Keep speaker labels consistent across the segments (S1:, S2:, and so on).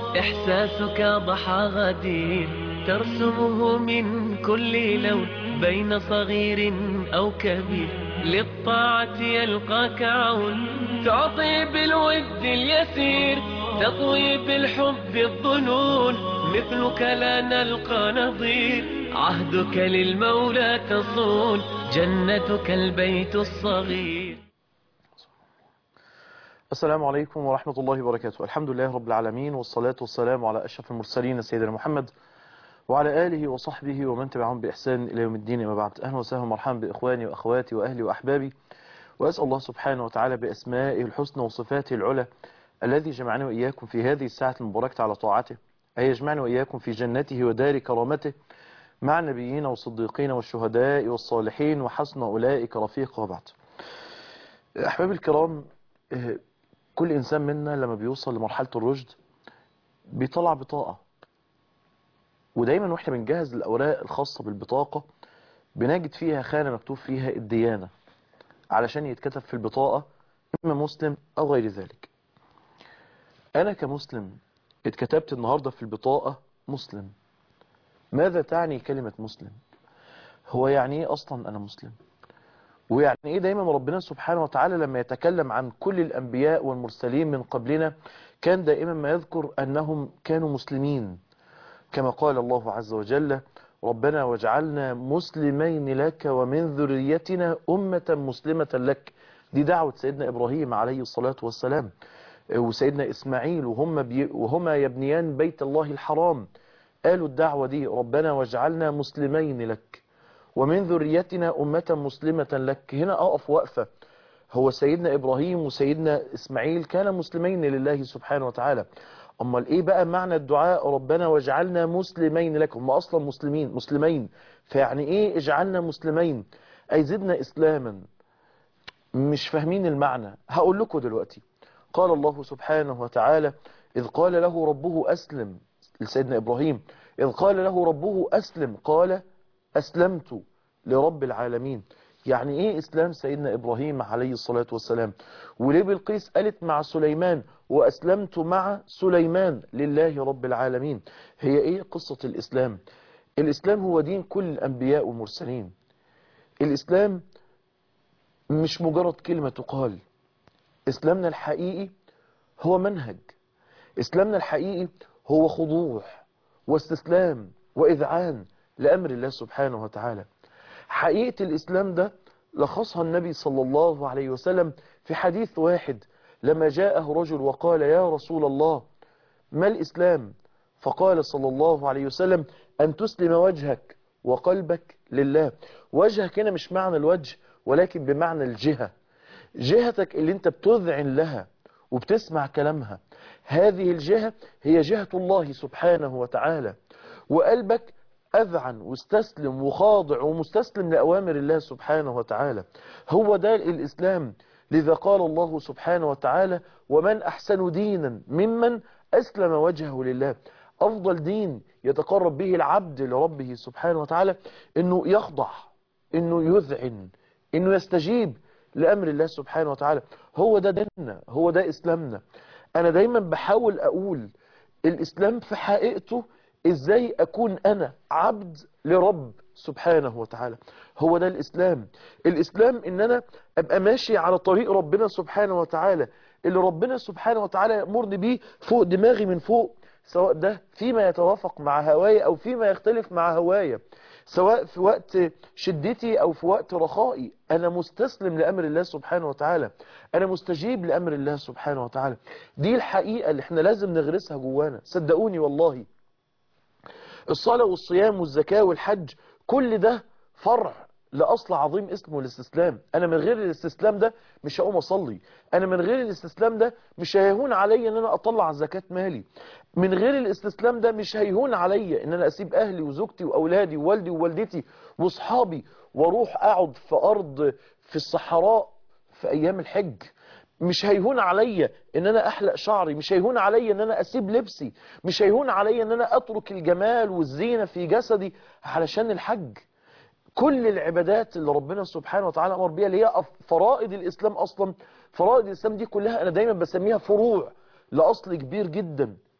S1: إحساسك ضحى غدير ترسمه من كل لون بين صغير أو كبير للطاعة يلقاك عون تعطي بالود اليسير تطوي بالحب الظنون مثلك لا نلقى نظير عهدك للمولى تصون جنتك البيت الصغير
S2: السلام عليكم ورحمة الله وبركاته الحمد لله رب العالمين والصلاة والسلام على أشرف المرسلين سيدنا محمد وعلى آله وصحبه ومن تبعهم بإحسان إلى يوم الدين أما بعد أهلا وسهلا ومرحبا بإخواني وأخواتي وأهلي وأحبابي وأسأل الله سبحانه وتعالى بأسمائه الحسنى وصفاته العلى الذي جمعنا وإياكم في هذه الساعة المباركة على طاعته أن يجمعنا وإياكم في جنته ودار كرامته مع النبيين والصديقين والشهداء والصالحين وحسن أولئك رفيقا وبعد أحبابي الكرام كل إنسان منا لما بيوصل لمرحلة الرشد بيطلع بطاقة ودايما واحنا بنجهز الأوراق الخاصة بالبطاقة بنجد فيها خانة مكتوب فيها الديانة علشان يتكتب في البطاقة إما مسلم أو غير ذلك أنا كمسلم اتكتبت النهاردة في البطاقة مسلم ماذا تعني كلمة مسلم هو يعني ايه أصلا أنا مسلم ويعني ايه دايما ربنا سبحانه وتعالى لما يتكلم عن كل الأنبياء والمرسلين من قبلنا كان دائما ما يذكر أنهم كانوا مسلمين كما قال الله عز وجل ربنا واجعلنا مسلمين لك ومن ذريتنا أمة مسلمة لك دي دعوة سيدنا إبراهيم عليه الصلاة والسلام وسيدنا إسماعيل وهم بي وهما يبنيان بيت الله الحرام قالوا الدعوة دي ربنا واجعلنا مسلمين لك ومن ذريتنا أمة مسلمة لك هنا أقف وقفة هو سيدنا إبراهيم وسيدنا إسماعيل كان مسلمين لله سبحانه وتعالى أما إيه بقى معنى الدعاء ربنا واجعلنا مسلمين لك هم أصلا مسلمين مسلمين فيعني إيه اجعلنا مسلمين أي زدنا إسلاما مش فاهمين المعنى هقول لكم دلوقتي قال الله سبحانه وتعالى إذ قال له ربه أسلم لسيدنا إبراهيم إذ قال له ربه أسلم قال أسلمت لرب العالمين يعني إيه إسلام سيدنا إبراهيم عليه الصلاة والسلام وليه بالقيس قالت مع سليمان وأسلمت مع سليمان لله رب العالمين هي إيه قصة الإسلام الإسلام هو دين كل الأنبياء والمرسلين الإسلام مش مجرد كلمة تقال إسلامنا الحقيقي هو منهج إسلامنا الحقيقي هو خضوع واستسلام وإذعان لأمر الله سبحانه وتعالى حقيقة الإسلام ده لخصها النبي صلى الله عليه وسلم في حديث واحد لما جاءه رجل وقال يا رسول الله ما الإسلام فقال صلى الله عليه وسلم أن تسلم وجهك وقلبك لله وجهك هنا مش معنى الوجه ولكن بمعنى الجهة جهتك اللي انت بتذعن لها وبتسمع كلامها هذه الجهة هي جهة الله سبحانه وتعالى وقلبك أذعن واستسلم وخاضع ومستسلم لأوامر الله سبحانه وتعالى هو ده الإسلام لذا قال الله سبحانه وتعالى ومن أحسن دينا ممن أسلم وجهه لله أفضل دين يتقرب به العبد لربه سبحانه وتعالى أنه يخضع أنه يذعن أنه يستجيب لأمر الله سبحانه وتعالى هو ده ديننا هو ده إسلامنا أنا دايما بحاول أقول الإسلام في حقيقته إزاي أكون أنا عبد لرب سبحانه وتعالى هو ده الإسلام الإسلام إن أنا أبقى ماشي على طريق ربنا سبحانه وتعالى اللي ربنا سبحانه وتعالى يأمرني بيه فوق دماغي من فوق سواء ده فيما يتوافق مع هوايا أو فيما يختلف مع هوايا سواء في وقت شدتي أو في وقت رخائي أنا مستسلم لأمر الله سبحانه وتعالى أنا مستجيب لأمر الله سبحانه وتعالى دي الحقيقة اللي احنا لازم نغرسها جوانا صدقوني والله الصلاة والصيام والزكاة والحج كل ده فرع لأصل عظيم اسمه الاستسلام أنا من غير الاستسلام ده مش هقوم أصلي أنا من غير الاستسلام ده مش هيهون عليا أن أنا أطلع زكاة مالي من غير الاستسلام ده مش هيهون عليا أن أنا أسيب أهلي وزوجتي وأولادي ووالدي ووالدتي وأصحابي وأروح أقعد في أرض في الصحراء في أيام الحج مش هيهون عليا ان انا احلق شعري مش هيهون عليا ان انا اسيب لبسي مش هيهون عليا ان انا اترك الجمال والزينة في جسدي علشان الحج كل العبادات اللي ربنا سبحانه وتعالى امر بيها اللي هي فرائض الاسلام اصلا فرائض الاسلام دي كلها انا دايما بسميها فروع لاصل كبير جدا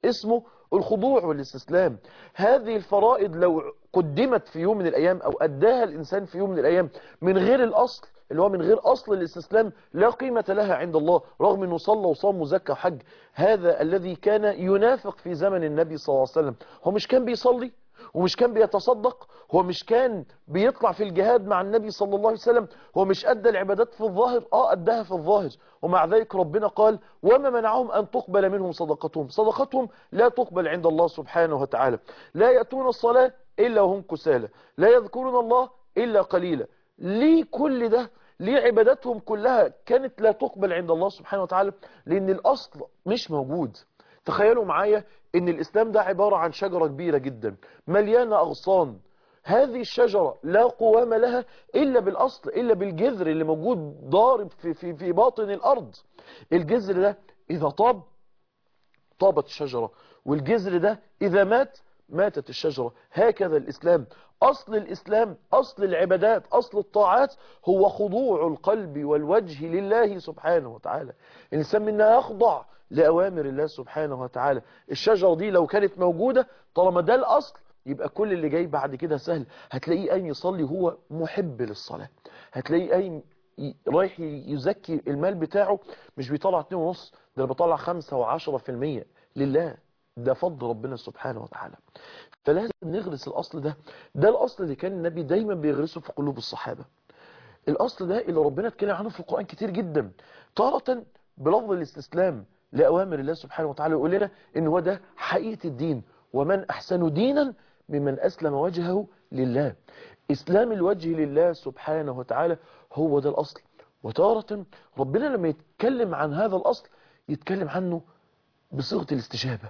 S2: اسمه الخضوع والاستسلام هذه الفرائض لو قدمت في يوم من الأيام أو أداها الإنسان في يوم من الأيام من غير الأصل اللي هو من غير أصل الاستسلام لا قيمة لها عند الله رغم أنه صلى وصام وزكى وحج هذا الذي كان ينافق في زمن النبي صلى الله عليه وسلم هو مش كان بيصلي ومش كان بيتصدق هو مش كان بيطلع في الجهاد مع النبي صلى الله عليه وسلم هو مش أدى العبادات في الظاهر آه أداها في الظاهر ومع ذلك ربنا قال وما منعهم أن تقبل منهم صدقتهم صدقتهم لا تقبل عند الله سبحانه وتعالى لا يأتون الصلاة إلا وهم كسالى لا يذكرون الله إلا قليلا ليه كل ده ليه عباداتهم كلها كانت لا تقبل عند الله سبحانه وتعالى لأن الأصل مش موجود تخيلوا معايا ان الاسلام ده عبارة عن شجرة كبيرة جدا مليانة اغصان هذه الشجرة لا قوام لها الا بالاصل الا بالجذر اللي موجود ضارب في, في, في باطن الارض الجذر ده اذا طاب طابت الشجرة والجذر ده اذا مات ماتت الشجرة هكذا الاسلام اصل الاسلام اصل العبادات اصل الطاعات هو خضوع القلب والوجه لله سبحانه وتعالى الانسان منا يخضع لأوامر الله سبحانه وتعالى الشجرة دي لو كانت موجودة طالما ده الأصل يبقى كل اللي جاي بعد كده سهل هتلاقيه قايم يصلي هو محب للصلاة هتلاقيه قايم رايح يزكي المال بتاعه مش بيطلع 2.5 ده بيطلع 5 و10% لله ده فضل ربنا سبحانه وتعالى فلازم نغرس الأصل ده ده الأصل اللي كان النبي دايما بيغرسه في قلوب الصحابة الأصل ده اللي ربنا اتكلم عنه في القرآن كتير جدا تارة بلفظ الاستسلام لأوامر الله سبحانه وتعالى يقول لنا إن هو ده حقيقة الدين ومن أحسن دينا ممن أسلم وجهه لله إسلام الوجه لله سبحانه وتعالى هو ده الأصل وتارة ربنا لما يتكلم عن هذا الأصل يتكلم عنه بصيغة الاستجابة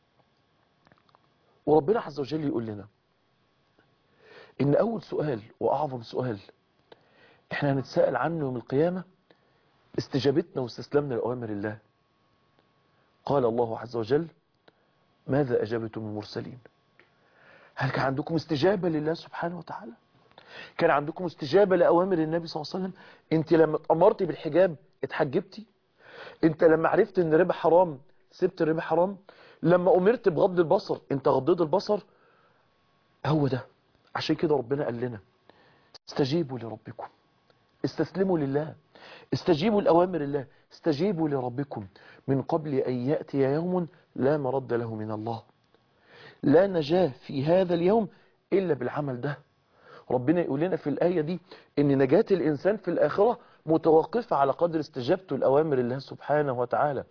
S2: وربنا عز وجل يقول لنا إن أول سؤال وأعظم سؤال إحنا هنتساءل عنه يوم القيامة استجابتنا واستسلامنا لأوامر الله قال الله عز وجل ماذا أجابتم المرسلين هل كان عندكم استجابة لله سبحانه وتعالى كان عندكم استجابة لأوامر النبي صلى الله عليه وسلم انت لما اتأمرتي بالحجاب اتحجبتي انت لما عرفت ان الربا حرام سبت الربا حرام لما أمرت بغض البصر انت غضيت البصر هو ده عشان كده ربنا قال لنا استجيبوا لربكم استسلموا لله استجيبوا لأوامر الله استجيبوا لربكم من قبل أن يأتي يوم لا مرد له من الله لا نجاة في هذا اليوم إلا بالعمل ده ربنا يقول لنا في الآية دي إن نجاة الإنسان في الآخرة متوقفة على قدر استجابته لأوامر الله سبحانه وتعالى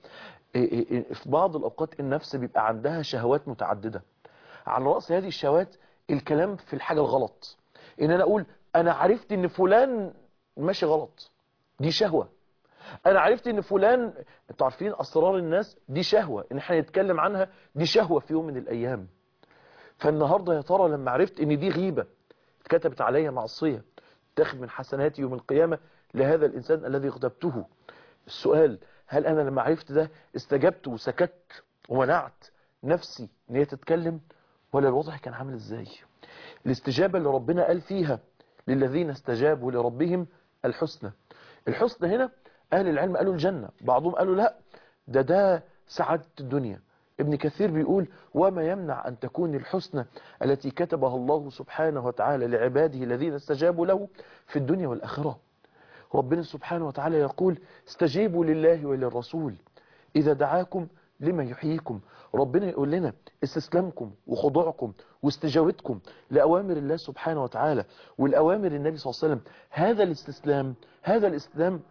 S2: في بعض الأوقات النفس بيبقى عندها شهوات متعددة على رأس هذه الشهوات الكلام في الحاجة الغلط إن أنا أقول أنا عرفت إن فلان ماشي غلط دي شهوة انا عرفت ان فلان انتوا عارفين اسرار الناس دي شهوة ان احنا نتكلم عنها دي شهوة في يوم من الايام فالنهاردة يا ترى لما عرفت ان دي غيبة اتكتبت عليا معصية تاخد من حسناتي يوم القيامة لهذا الانسان الذي غضبته السؤال هل انا لما عرفت ده استجبت وسكت ومنعت نفسي ان هي تتكلم ولا الوضع كان عامل ازاي الاستجابة اللي ربنا قال فيها للذين استجابوا لربهم الحسنى الحسنى هنا أهل العلم قالوا الجنة بعضهم قالوا لا ده ده سعادة الدنيا ابن كثير بيقول وما يمنع أن تكون الحسنى التي كتبها الله سبحانه وتعالى لعباده الذين استجابوا له في الدنيا والآخرة ربنا سبحانه وتعالى يقول استجيبوا لله وللرسول إذا دعاكم لما يحييكم ربنا يقول لنا استسلامكم وخضوعكم واستجابتكم لأوامر الله سبحانه وتعالى والأوامر النبي صلى الله عليه وسلم هذا الاستسلام هذا الإسلام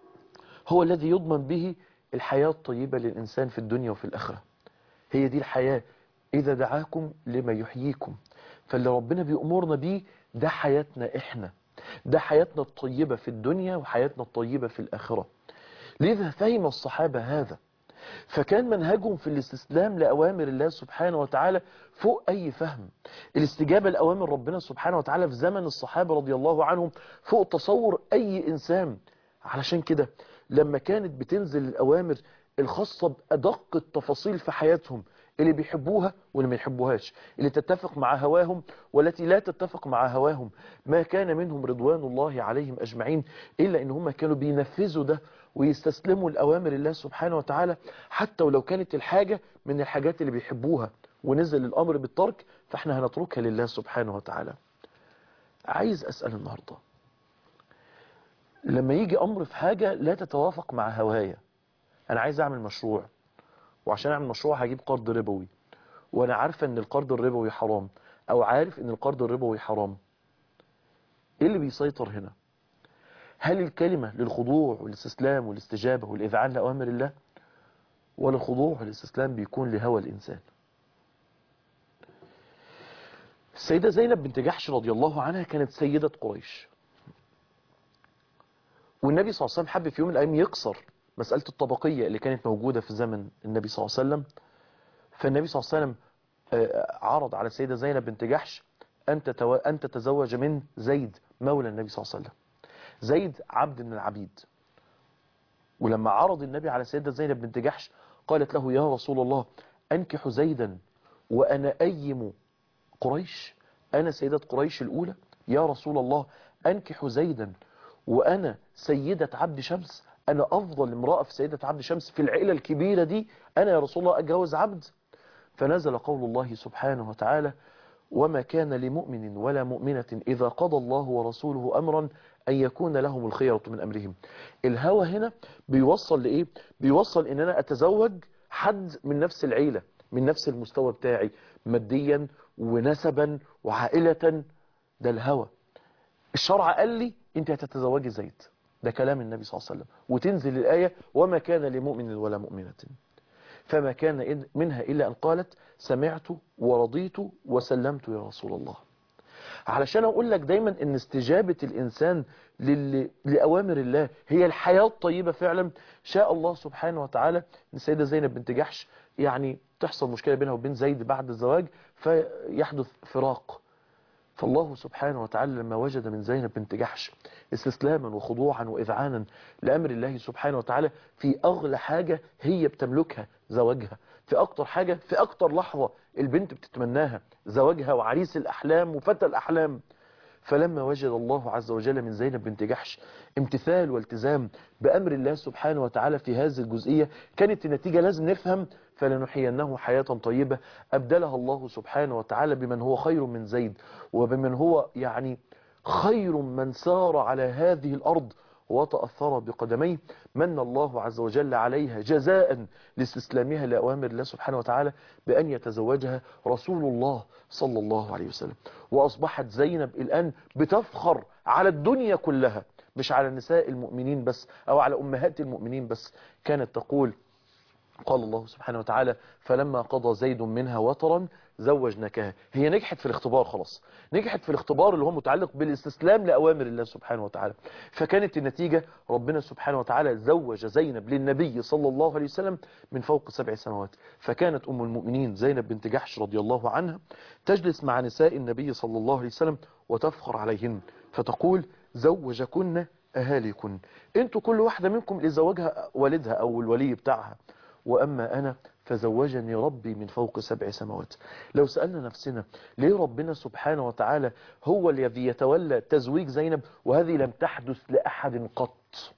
S2: هو الذي يضمن به الحياة الطيبة للإنسان في الدنيا وفي الآخرة هي دي الحياة إذا دعاكم لما يحييكم فاللي ربنا بيأمرنا بيه ده حياتنا إحنا ده حياتنا الطيبة في الدنيا وحياتنا الطيبة في الآخرة لذا فهم الصحابة هذا فكان منهجهم في الاستسلام لأوامر الله سبحانه وتعالى فوق أي فهم الاستجابة لأوامر ربنا سبحانه وتعالى في زمن الصحابة رضي الله عنهم فوق تصور أي إنسان علشان كده لما كانت بتنزل الأوامر الخاصة بأدق التفاصيل في حياتهم اللي بيحبوها واللي ما يحبوهاش اللي تتفق مع هواهم والتي لا تتفق مع هواهم ما كان منهم رضوان الله عليهم أجمعين إلا إن هم كانوا بينفذوا ده ويستسلموا لأوامر الله سبحانه وتعالى حتى ولو كانت الحاجة من الحاجات اللي بيحبوها ونزل الأمر بالترك فاحنا هنتركها لله سبحانه وتعالى عايز أسأل النهاردة لما يجي أمر في حاجة لا تتوافق مع هوايا أنا عايز أعمل مشروع وعشان أعمل مشروع هجيب قرض ربوي وأنا عارفة أن القرض الربوي حرام أو عارف أن القرض الربوي حرام إيه اللي بيسيطر هنا هل الكلمة للخضوع والاستسلام والاستجابة والإذعان لأوامر الله ولا الخضوع والاستسلام بيكون لهوى الإنسان السيدة زينب بنت جحش رضي الله عنها كانت سيدة قريش والنبي صلى الله عليه وسلم حب في يوم من الأيام يكسر مسألة الطبقية اللي كانت موجودة في زمن النبي صلى الله عليه وسلم فالنبي صلى الله عليه وسلم عرض على السيدة زينب بنت جحش أن, تتو... أن تتزوج من زيد مولى النبي صلى الله عليه وسلم زيد عبد من العبيد ولما عرض النبي على السيدة زينب بنت جحش قالت له يا رسول الله أنكح زيدا وأنا أيم قريش أنا سيدة قريش الأولى يا رسول الله أنكح زيدا وأنا سيدة عبد شمس أنا أفضل امرأة في سيدة عبد شمس في العائلة الكبيرة دي أنا يا رسول الله أتجوز عبد فنزل قول الله سبحانه وتعالى وما كان لمؤمن ولا مؤمنة إذا قضى الله ورسوله أمرا أن يكون لهم الخيرة من أمرهم الهوى هنا بيوصل لإيه بيوصل إن أنا أتزوج حد من نفس العيلة من نفس المستوى بتاعي ماديا ونسبا وعائلة ده الهوى الشرع قال لي انت هتتزوجي زيد ده كلام النبي صلى الله عليه وسلم وتنزل الآية وما كان لمؤمن ولا مؤمنة فما كان منها إلا أن قالت سمعت ورضيت وسلمت يا رسول الله علشان أقول لك دايما أن استجابة الإنسان لل... لأوامر الله هي الحياة الطيبة فعلا شاء الله سبحانه وتعالى أن السيدة زينب بنت جحش يعني تحصل مشكلة بينها وبين زيد بعد الزواج فيحدث فراق فالله سبحانه وتعالى لما وجد من زينب بنت جحش استسلاما وخضوعا وإذعانا لأمر الله سبحانه وتعالى في أغلى حاجة هي بتملكها زواجها في أكتر حاجة في أكتر لحظة البنت بتتمناها زواجها وعريس الأحلام وفتى الأحلام فلما وجد الله عز وجل من زينب بنت جحش امتثال والتزام بأمر الله سبحانه وتعالى في هذه الجزئية كانت النتيجة لازم نفهم فلنحيينه حياة طيبة أبدلها الله سبحانه وتعالى بمن هو خير من زيد وبمن هو يعني خير من سار على هذه الأرض وتأثر بقدميه من الله عز وجل عليها جزاء لاستسلامها لأوامر الله سبحانه وتعالى بأن يتزوجها رسول الله صلى الله عليه وسلم وأصبحت زينب الآن بتفخر على الدنيا كلها مش على نساء المؤمنين بس أو على أمهات المؤمنين بس كانت تقول قال الله سبحانه وتعالى فلما قضى زيد منها وطرا زوجناكها هي نجحت في الاختبار خلاص نجحت في الاختبار اللي هو متعلق بالاستسلام لأوامر الله سبحانه وتعالى فكانت النتيجة ربنا سبحانه وتعالى زوج زينب للنبي صلى الله عليه وسلم من فوق سبع سنوات فكانت أم المؤمنين زينب بنت جحش رضي الله عنها تجلس مع نساء النبي صلى الله عليه وسلم وتفخر عليهن فتقول زوجكن أهاليكن انتوا كل واحدة منكم لزوجها والدها أو الولي بتاعها وأما أنا فزوجني ربي من فوق سبع سماوات لو سألنا نفسنا ليه ربنا سبحانه وتعالى هو الذي يتولى تزويج زينب وهذه لم تحدث لأحد قط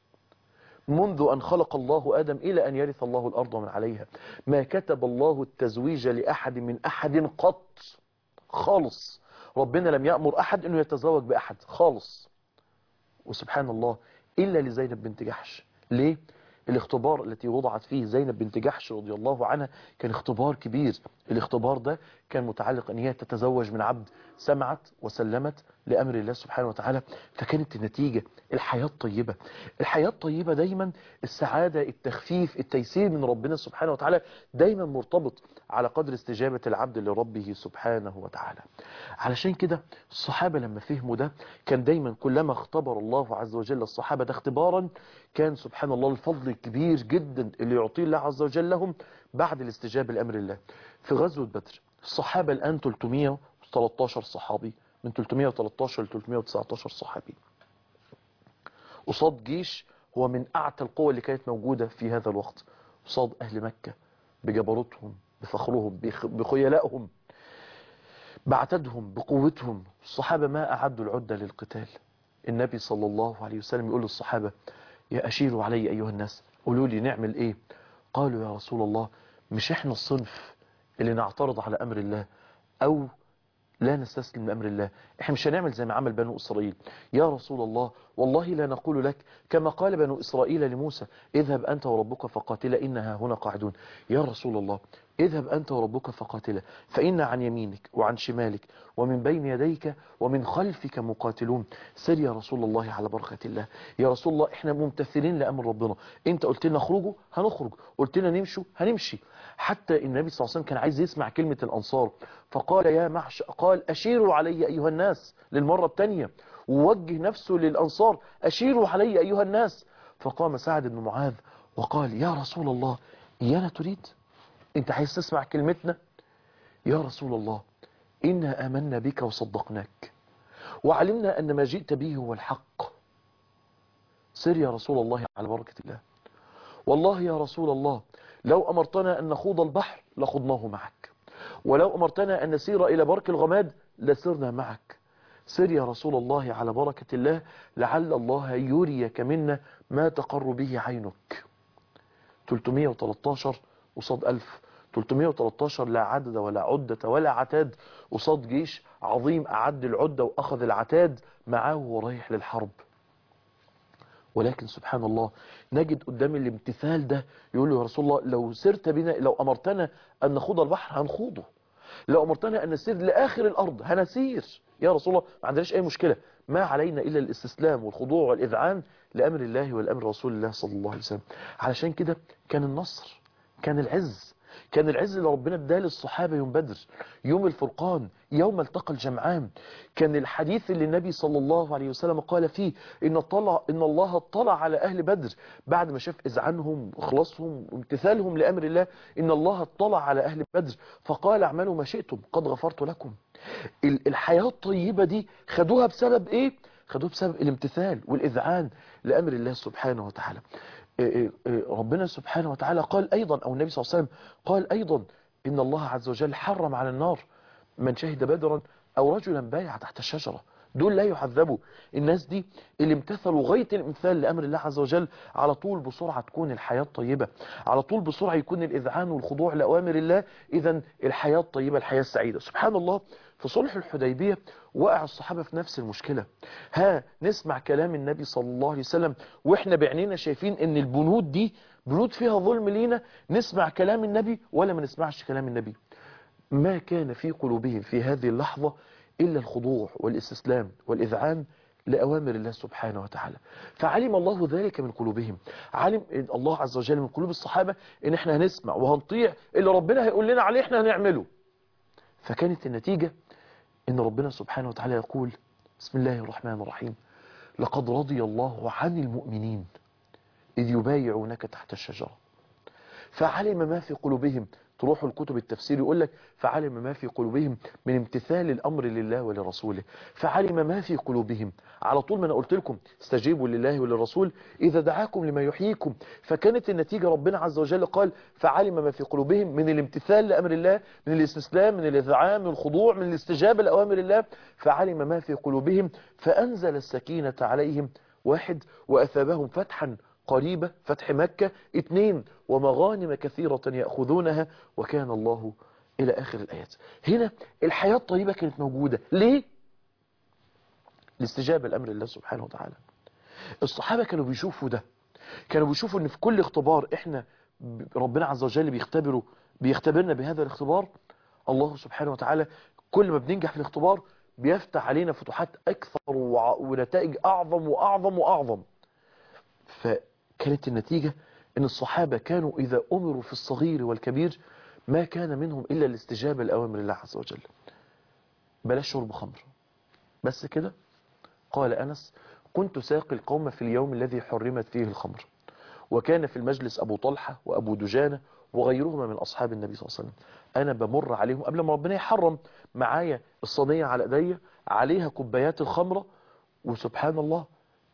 S2: منذ أن خلق الله آدم إلى أن يرث الله الأرض من عليها ما كتب الله التزويج لأحد من أحد قط خالص ربنا لم يأمر أحد أنه يتزوج بأحد خالص وسبحان الله إلا لزينب بنت جحش ليه؟ الاختبار التي وضعت فيه زينب بنت جحش رضي الله عنها كان اختبار كبير الاختبار ده كان متعلق ان هي تتزوج من عبد سمعت وسلمت لأمر الله سبحانه وتعالى فكانت النتيجة الحياة الطيبة الحياة الطيبة دايما السعادة التخفيف التيسير من ربنا سبحانه وتعالى دايما مرتبط على قدر استجابة العبد لربه سبحانه وتعالى علشان كده الصحابة لما فهموا ده كان دايما كلما اختبر الله عز وجل الصحابة ده اختبارا كان سبحان الله الفضل الكبير جدا اللي يعطيه الله عز وجل لهم بعد الاستجابة لأمر الله في غزوة بدر الصحابة الآن 313 صحابي من 313 ل 319 صحابي قصاد جيش هو من أعتى القوى اللي كانت موجودة في هذا الوقت قصاد أهل مكة بجبروتهم بفخرهم بخ- بخيلائهم بعتدهم بقوتهم الصحابة ما أعدوا العدة للقتال النبي صلى الله عليه وسلم يقول للصحابة يا أشيروا علي أيها الناس قولوا لي نعمل إيه قالوا يا رسول الله مش إحنا الصنف اللي نعترض على أمر الله أو لا نستسلم لأمر الله احنا مش هنعمل زي ما عمل بنو إسرائيل يا رسول الله والله لا نقول لك كما قال بنو إسرائيل لموسى اذهب أنت وربك فقاتلا إنها هنا قاعدون يا رسول الله اذهب أنت وربك فقاتلا فإن عن يمينك وعن شمالك ومن بين يديك ومن خلفك مقاتلون سر يا رسول الله على بركة الله يا رسول الله احنا ممتثلين لأمر ربنا انت قلت لنا اخرجوا هنخرج قلت لنا نمشوا هنمشي حتى النبي صلى الله عليه وسلم كان عايز يسمع كلمة الأنصار فقال يا معش قال أشيروا علي أيها الناس للمرة الثانية ووجه نفسه للأنصار أشيروا علي أيها الناس فقام سعد بن معاذ وقال يا رسول الله إيانا تريد أنت عايز تسمع كلمتنا يا رسول الله إنا آمنا بك وصدقناك وعلمنا أن ما جئت به هو الحق سر يا رسول الله على بركة الله والله يا رسول الله لو أمرتنا أن نخوض البحر لخضناه معك ولو أمرتنا أن نسير إلى برك الغماد لسرنا معك سر يا رسول الله على بركة الله لعل الله يريك منا ما تقر به عينك 313 قصاد 1000 313 لا عدد ولا عدة ولا عتاد قصاد جيش عظيم أعد العدة وأخذ العتاد معاه ورايح للحرب ولكن سبحان الله نجد قدام الامتثال ده يقول له يا رسول الله لو سرت بنا لو أمرتنا أن نخوض البحر هنخوضه لو أمرتنا أن نسير لآخر الأرض هنسير يا رسول الله ما عندناش أي مشكلة ما علينا إلا الاستسلام والخضوع والإذعان لأمر الله والأمر رسول الله صلى الله عليه وسلم علشان كده كان النصر كان العز كان العز اللي ربنا اداه للصحابة يوم بدر يوم الفرقان يوم التقى الجمعان كان الحديث اللي النبي صلى الله عليه وسلم قال فيه إن, طلع إن الله اطلع على أهل بدر بعد ما شاف إذعانهم وإخلاصهم وامتثالهم لأمر الله إن الله اطلع على أهل بدر فقال اعملوا ما شئتم قد غفرت لكم ال- الحياة الطيبة دي خدوها بسبب إيه؟ خدوها بسبب الامتثال والإذعان لأمر الله سبحانه وتعالى إيه إيه ربنا سبحانه وتعالى قال أيضا أو النبي صلى الله عليه وسلم قال أيضا إن الله عز وجل حرم على النار من شهد بدرا أو رجلا بايع تحت الشجرة دول لا يعذبوا الناس دي اللي امتثلوا غاية الامثال لأمر الله عز وجل على طول بسرعة تكون الحياة طيبة على طول بسرعة يكون الإذعان والخضوع لأوامر الله إذا الحياة الطيبة الحياة السعيدة سبحان الله في صلح الحديبية وقع الصحابة في نفس المشكلة ها نسمع كلام النبي صلى الله عليه وسلم واحنا بعينينا شايفين ان البنود دي بنود فيها ظلم لينا نسمع كلام النبي ولا ما نسمعش كلام النبي ما كان في قلوبهم في هذه اللحظة إلا الخضوع والاستسلام والإذعان لأوامر الله سبحانه وتعالى فعلم الله ذلك من قلوبهم علم إن الله عز وجل من قلوب الصحابة إن احنا هنسمع وهنطيع اللي ربنا هيقول لنا عليه احنا هنعمله فكانت النتيجة إن ربنا سبحانه وتعالى يقول بسم الله الرحمن الرحيم لقد رضي الله عن المؤمنين إذ يبايعونك تحت الشجرة فعلم ما في قلوبهم تروحوا الكتب التفسير يقول لك فعلم ما في قلوبهم من امتثال الأمر لله ولرسوله فعلم ما في قلوبهم على طول ما أنا قلت لكم استجيبوا لله وللرسول إذا دعاكم لما يحييكم فكانت النتيجة ربنا عز وجل قال فعلم ما في قلوبهم من الامتثال لأمر الله من الاستسلام من الإذعان من الخضوع من الاستجابة لأوامر الله فعلم ما في قلوبهم فأنزل السكينة عليهم واحد وأثابهم فتحا قريبة فتح مكة اثنين ومغانم كثيرة يأخذونها وكان الله إلى آخر الآيات هنا الحياة الطيبة كانت موجودة ليه؟ الاستجابة لأمر الله سبحانه وتعالى الصحابة كانوا بيشوفوا ده كانوا بيشوفوا ان في كل اختبار احنا ب- ربنا عز وجل بيختبره بيختبرنا بهذا الاختبار الله سبحانه وتعالى كل ما بننجح في الاختبار بيفتح علينا فتوحات اكثر وع- ونتائج اعظم واعظم واعظم فكانت النتيجة ان الصحابة كانوا اذا امروا في الصغير والكبير ما كان منهم الا الاستجابة لأوامر الله عز وجل بلاش شرب خمر بس كده قال أنس كنت ساقي القوم في اليوم الذي حرمت فيه الخمر وكان في المجلس أبو طلحة وأبو دجانة وغيرهما من أصحاب النبي صلى الله عليه وسلم أنا بمر عليهم قبل ما ربنا يحرم معايا الصينية على ايديا عليها كوبايات الخمرة وسبحان الله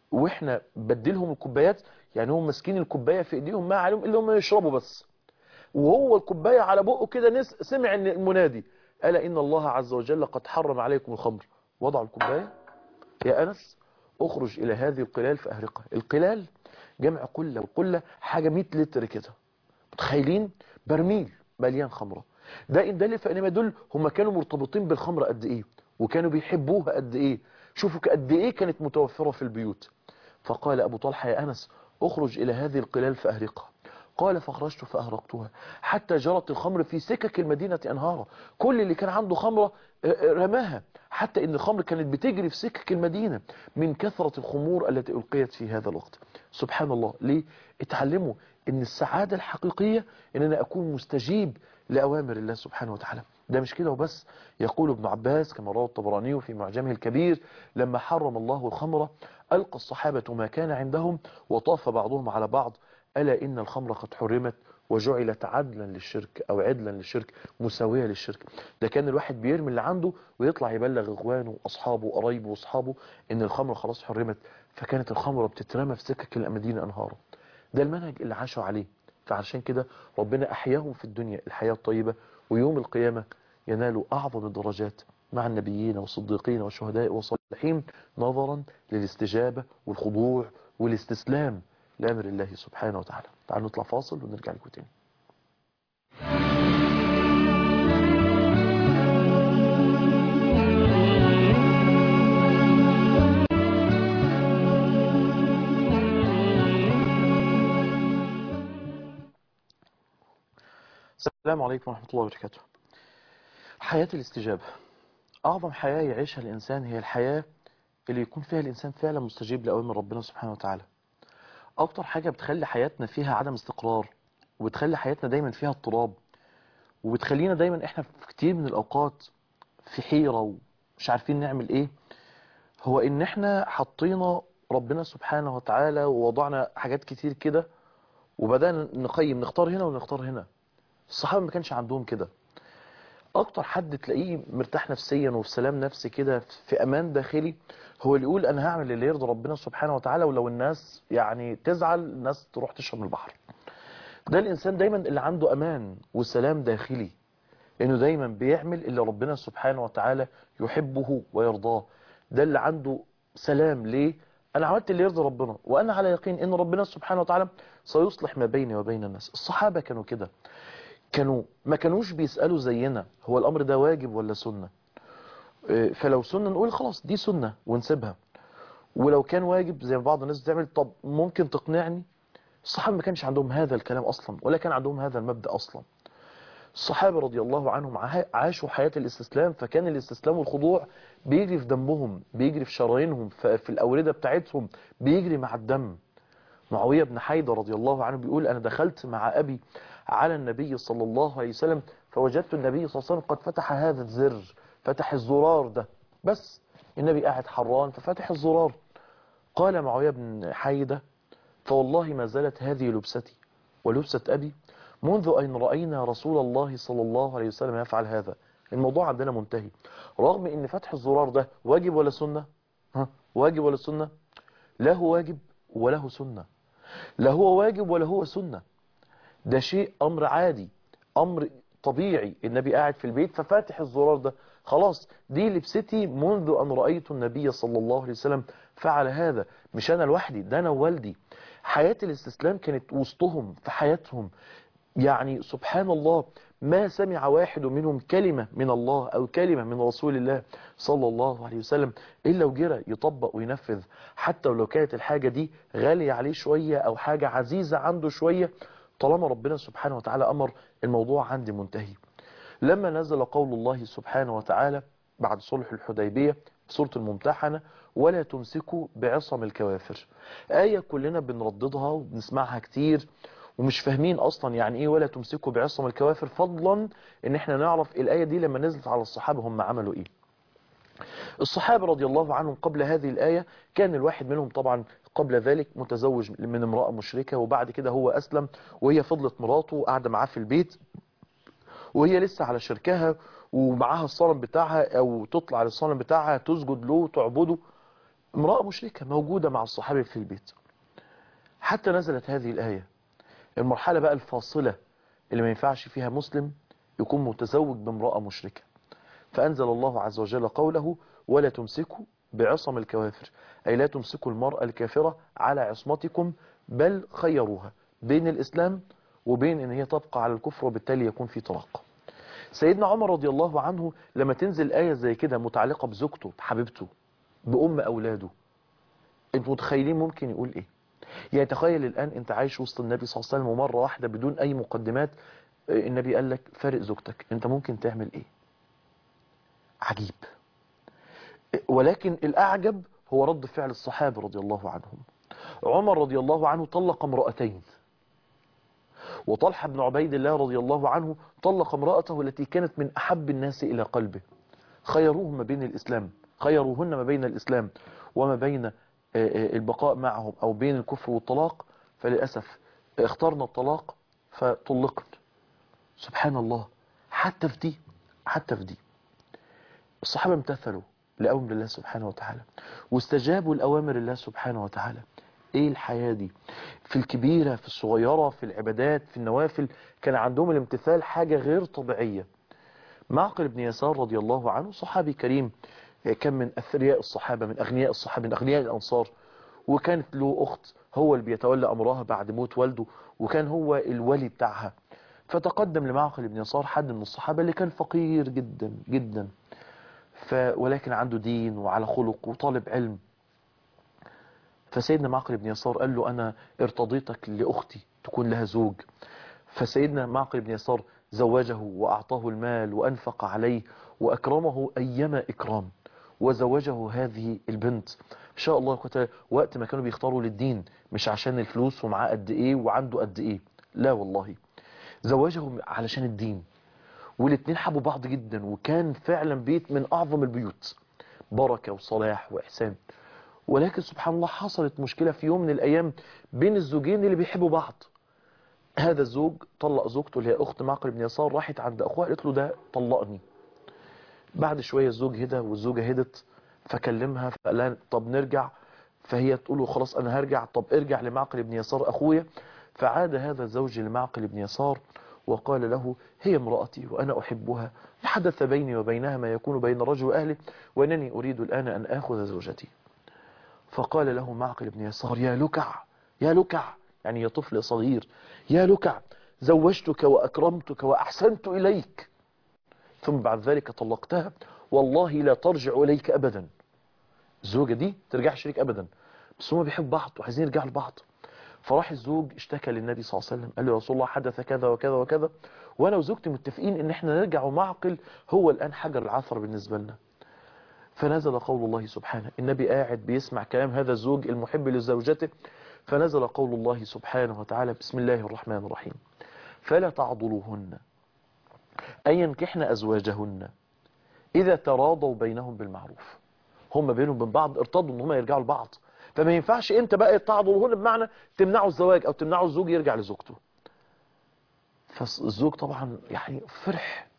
S2: واحنا بدلهم الكوبايات يعني هم ماسكين الكوبايه في ايديهم ما عليهم الا هم يشربوا بس وهو الكوبايه على بقه كده نس سمع ان المنادي الا ان الله عز وجل قد حرم عليكم الخمر وضعوا الكوبايه يا انس اخرج الى هذه القلال فاهرقها القلال جمع قله والقله حاجه 100 لتر كده متخيلين برميل مليان خمره ده ان دل فانما يدل هم كانوا مرتبطين بالخمره قد ايه وكانوا بيحبوها قد ايه شوفوا قد ايه كانت متوفره في البيوت فقال ابو طلحه يا انس اخرج الى هذه القلال فاهرقها قال فخرجت فأهرقتها حتى جرت الخمر في سكك المدينة أنهارا كل اللي كان عنده خمرة رماها حتى ان الخمر كانت بتجري في سكك المدينة من كثرة الخمور التي ألقيت في هذا الوقت سبحان الله ليه اتعلموا ان السعادة الحقيقية ان انا اكون مستجيب لأوامر الله سبحانه وتعالى ده مش كده وبس يقول ابن عباس كما رواه الطبراني في معجمه الكبير لما حرم الله الخمر ألقى الصحابة ما كان عندهم وطاف بعضهم على بعض ألا إن الخمر قد حرمت وجعلت عدلا للشرك أو عدلا للشرك مساوية للشرك ده كان الواحد بيرمي اللي عنده ويطلع يبلغ إخوانه وأصحابه وقرايبه وأصحابه إن الخمر خلاص حرمت فكانت الخمرة بتترمى في سكك المدينة أنهارا ده المنهج اللي عاشوا عليه فعشان كده ربنا أحياهم في الدنيا الحياة الطيبة ويوم القيامة ينالوا أعظم الدرجات مع النبيين والصديقين والشهداء والصالحين نظرا للاستجابة والخضوع والاستسلام لأمر الله سبحانه وتعالى تعالوا نطلع فاصل ونرجع لكم تاني السلام عليكم ورحمة الله وبركاته حياة الاستجابة أعظم حياة يعيشها الإنسان هي الحياة اللي يكون فيها الإنسان فعلا مستجيب لأوامر ربنا سبحانه وتعالى أكتر حاجة بتخلي حياتنا فيها عدم استقرار وبتخلي حياتنا دايما فيها اضطراب وبتخلينا دايما احنا في كتير من الأوقات في حيرة ومش عارفين نعمل ايه هو ان احنا حطينا ربنا سبحانه وتعالى ووضعنا حاجات كتير كده وبدأنا نقيم نختار هنا ونختار هنا الصحابة ما كانش عندهم كده اكتر حد تلاقيه مرتاح نفسيا وفي سلام نفسي كده في امان داخلي هو اللي يقول انا هعمل اللي يرضي ربنا سبحانه وتعالى ولو الناس يعني تزعل الناس تروح تشرب من البحر ده الانسان دايما اللي عنده امان وسلام داخلي انه دايما بيعمل اللي ربنا سبحانه وتعالى يحبه ويرضاه ده اللي عنده سلام ليه انا عملت اللي يرضي ربنا وانا على يقين ان ربنا سبحانه وتعالى سيصلح ما بيني وبين الناس الصحابة كانوا كده كانوا ما كانوش بيسألوا زينا هو الامر ده واجب ولا سنة فلو سنة نقول خلاص دي سنة ونسيبها ولو كان واجب زي ما بعض الناس بتعمل طب ممكن تقنعني الصحابة ما كانش عندهم هذا الكلام اصلا ولا كان عندهم هذا المبدأ اصلا الصحابة رضي الله عنهم عاشوا حياة الاستسلام فكان الاستسلام والخضوع بيجري في دمهم بيجري في شرايينهم في الأوردة بتاعتهم بيجري مع الدم معاوية بن حيدة رضي الله عنه بيقول أنا دخلت مع أبي على النبي صلى الله عليه وسلم فوجدت النبي صلى الله عليه وسلم قد فتح هذا الزر فتح الزرار ده بس النبي قاعد حران ففتح الزرار قال معاوية بن حيدة فوالله ما زالت هذه لبستي ولبسة أبي منذ أن رأينا رسول الله صلى الله عليه وسلم يفعل هذا الموضوع عندنا منتهي رغم ان فتح الزرار ده واجب ولا سنة ها واجب ولا سنة لا هو واجب ولا هو سنة لا هو واجب ولا هو سنة ده شيء امر عادي امر طبيعي النبي قاعد في البيت ففاتح الزرار ده خلاص دي لبستي منذ ان رأيت النبي صلى الله عليه وسلم فعل هذا مش انا لوحدي ده انا ووالدي حياة الاستسلام كانت وسطهم في حياتهم يعني سبحان الله ما سمع واحد منهم كلمة من الله أو كلمة من رسول الله صلى الله عليه وسلم إلا وجرى يطبق وينفذ حتى ولو كانت الحاجة دي غالية عليه شوية أو حاجة عزيزة عنده شوية طالما ربنا سبحانه وتعالى أمر الموضوع عندي منتهي لما نزل قول الله سبحانه وتعالى بعد صلح الحديبية في سورة الممتحنة ولا تمسكوا بعصم الكوافر آية كلنا بنرددها وبنسمعها كتير ومش فاهمين اصلا يعني ايه ولا تمسكوا بعصم الكوافر فضلا ان احنا نعرف الايه دي لما نزلت على الصحابه هم عملوا ايه الصحابه رضي الله عنهم قبل هذه الايه كان الواحد منهم طبعا قبل ذلك متزوج من امراه مشركه وبعد كده هو اسلم وهي فضلت مراته قاعده معاه في البيت وهي لسه على شركها ومعاها الصنم بتاعها او تطلع على الصنم بتاعها تسجد له تعبده امرأة مشركة موجودة مع الصحابة في البيت حتى نزلت هذه الآية المرحلة بقى الفاصلة اللي ما ينفعش فيها مسلم يكون متزوج بامرأة مشركة فأنزل الله عز وجل قوله ولا تمسكوا بعصم الكوافر أي لا تمسكوا المرأة الكافرة على عصمتكم بل خيروها بين الإسلام وبين ان هي تبقى على الكفر وبالتالي يكون في طلاق سيدنا عمر رضي الله عنه لما تنزل آية زي كده متعلقة بزوجته بحبيبته بأم أولاده انتوا متخيلين ممكن يقول ايه يعني تخيل الآن انت عايش وسط النبي صلى الله عليه وسلم ومرة واحدة بدون أي مقدمات النبي قال لك فارق زوجتك انت ممكن تعمل ايه عجيب ولكن الأعجب هو رد فعل الصحابة رضي الله عنهم عمر رضي الله عنه طلق امرأتين وطلحة بن عبيد الله رضي الله عنه طلق امرأته التي كانت من أحب الناس إلى قلبه خيروه ما بين الإسلام خيروهن ما بين الإسلام وما بين البقاء معهم أو بين الكفر والطلاق فللأسف اخترنا الطلاق فطلقن سبحان الله حتى في دي حتى في دي الصحابة امتثلوا لأمر الله سبحانه وتعالى واستجابوا لأوامر الله سبحانه وتعالى ايه الحياة دي في الكبيرة في الصغيرة في العبادات في النوافل كان عندهم الامتثال حاجة غير طبيعية معقل بن يسار رضي الله عنه صحابي كريم كان من أثرياء الصحابة من أغنياء الصحابة من أغنياء الأنصار وكانت له أخت هو اللي بيتولى أمرها بعد موت والده وكان هو الولي بتاعها فتقدم لمعقل بن يسار حد من الصحابة اللي كان فقير جدا جدا ف ولكن عنده دين وعلى خلق وطالب علم فسيدنا معقل بن يسار قال له أنا ارتضيتك لأختي تكون لها زوج فسيدنا معقل بن يسار زوجه وأعطاه المال وأنفق عليه وأكرمه أيما إكرام وزوجه هذه البنت إن شاء الله وقت ما كانوا بيختاروا للدين مش عشان الفلوس ومعاه قد إيه وعنده قد إيه لا والله زوجه علشان الدين والاتنين حبوا بعض جدا وكان فعلا بيت من أعظم البيوت بركة وصلاح وإحسان ولكن سبحان الله حصلت مشكلة في يوم من الأيام بين الزوجين اللي بيحبوا بعض هذا الزوج طلق زوجته اللي هي أخت معقل بن يسار راحت عند أخوها قالت له ده طلقني بعد شوية الزوج هدى والزوجة هدت فكلمها فقال لها طب نرجع فهي تقول له خلاص أنا هرجع طب ارجع لمعقل بن يسار أخويا فعاد هذا الزوج لمعقل بن يسار وقال له هي امرأتي وأنا أحبها حدث بيني وبينها ما يكون بين الرجل وأهله وأنني أريد الآن أن أخذ زوجتي فقال له معقل بن يسار يا لكع يا لكع يعني يا طفل صغير يا لكع زوجتك وأكرمتك وأحسنت إليك ثم بعد ذلك طلقتها والله لا ترجع إليك أبدا الزوجة دي ترجعش ليك أبدا بس هما بيحبوا بعض وعايزين يرجعوا لبعض فراح الزوج اشتكى للنبي صلى الله عليه وسلم قال له يا رسول الله حدث كذا وكذا وكذا وانا وزوجتي متفقين ان احنا نرجع ومعقل هو الان حجر العثر بالنسبة لنا فنزل قول الله سبحانه النبي قاعد بيسمع كلام هذا الزوج المحب لزوجته فنزل قول الله سبحانه وتعالى بسم الله الرحمن الرحيم فلا تعضلوهن أن ينكحن أزواجهن إذا تراضوا بينهم بالمعروف هم بينهم وبين بعض ارتضوا ان هم يرجعوا لبعض فما ينفعش انت بقى تعضلوهن بمعنى تمنعوا الزواج او تمنعوا الزوج يرجع لزوجته فالزوج طبعا يعني فرح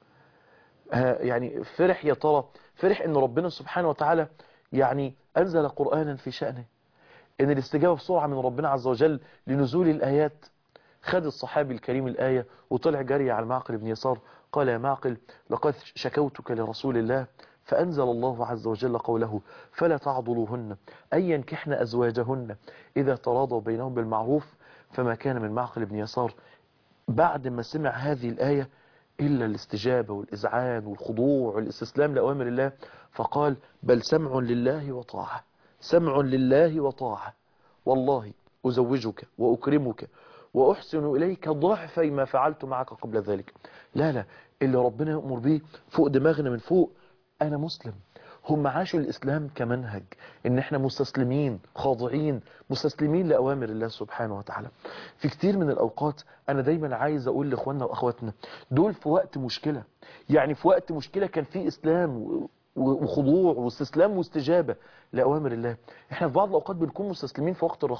S2: يعني فرح يا ترى فرح ان ربنا سبحانه وتعالى يعني انزل قرآنا في شأنه ان الاستجابة بسرعة من ربنا عز وجل لنزول الآيات خد الصحابي الكريم الآية وطلع جري على معقل بن يسار قال يا معقل لقد شكوتك لرسول الله فأنزل الله عز وجل قوله فلا تعضلوهن أن ينكحن أزواجهن إذا تراضوا بينهم بالمعروف فما كان من معقل بن يسار بعد ما سمع هذه الآية إلا الاستجابة والإذعان والخضوع والاستسلام لأوامر الله فقال بل سمع لله وطاعة سمع لله وطاعة والله أزوجك وأكرمك وأحسن إليك ضعفي ما فعلت معك قبل ذلك لا لا اللي ربنا يأمر به فوق دماغنا من فوق أنا مسلم هم عاشوا الإسلام كمنهج إن إحنا مستسلمين خاضعين مستسلمين لأوامر الله سبحانه وتعالى في كتير من الأوقات أنا دايما عايز أقول لإخواننا وأخواتنا دول في وقت مشكلة يعني في وقت مشكلة كان في إسلام وخضوع واستسلام واستجابة لأوامر الله إحنا في بعض الأوقات بنكون مستسلمين في وقت الرخاء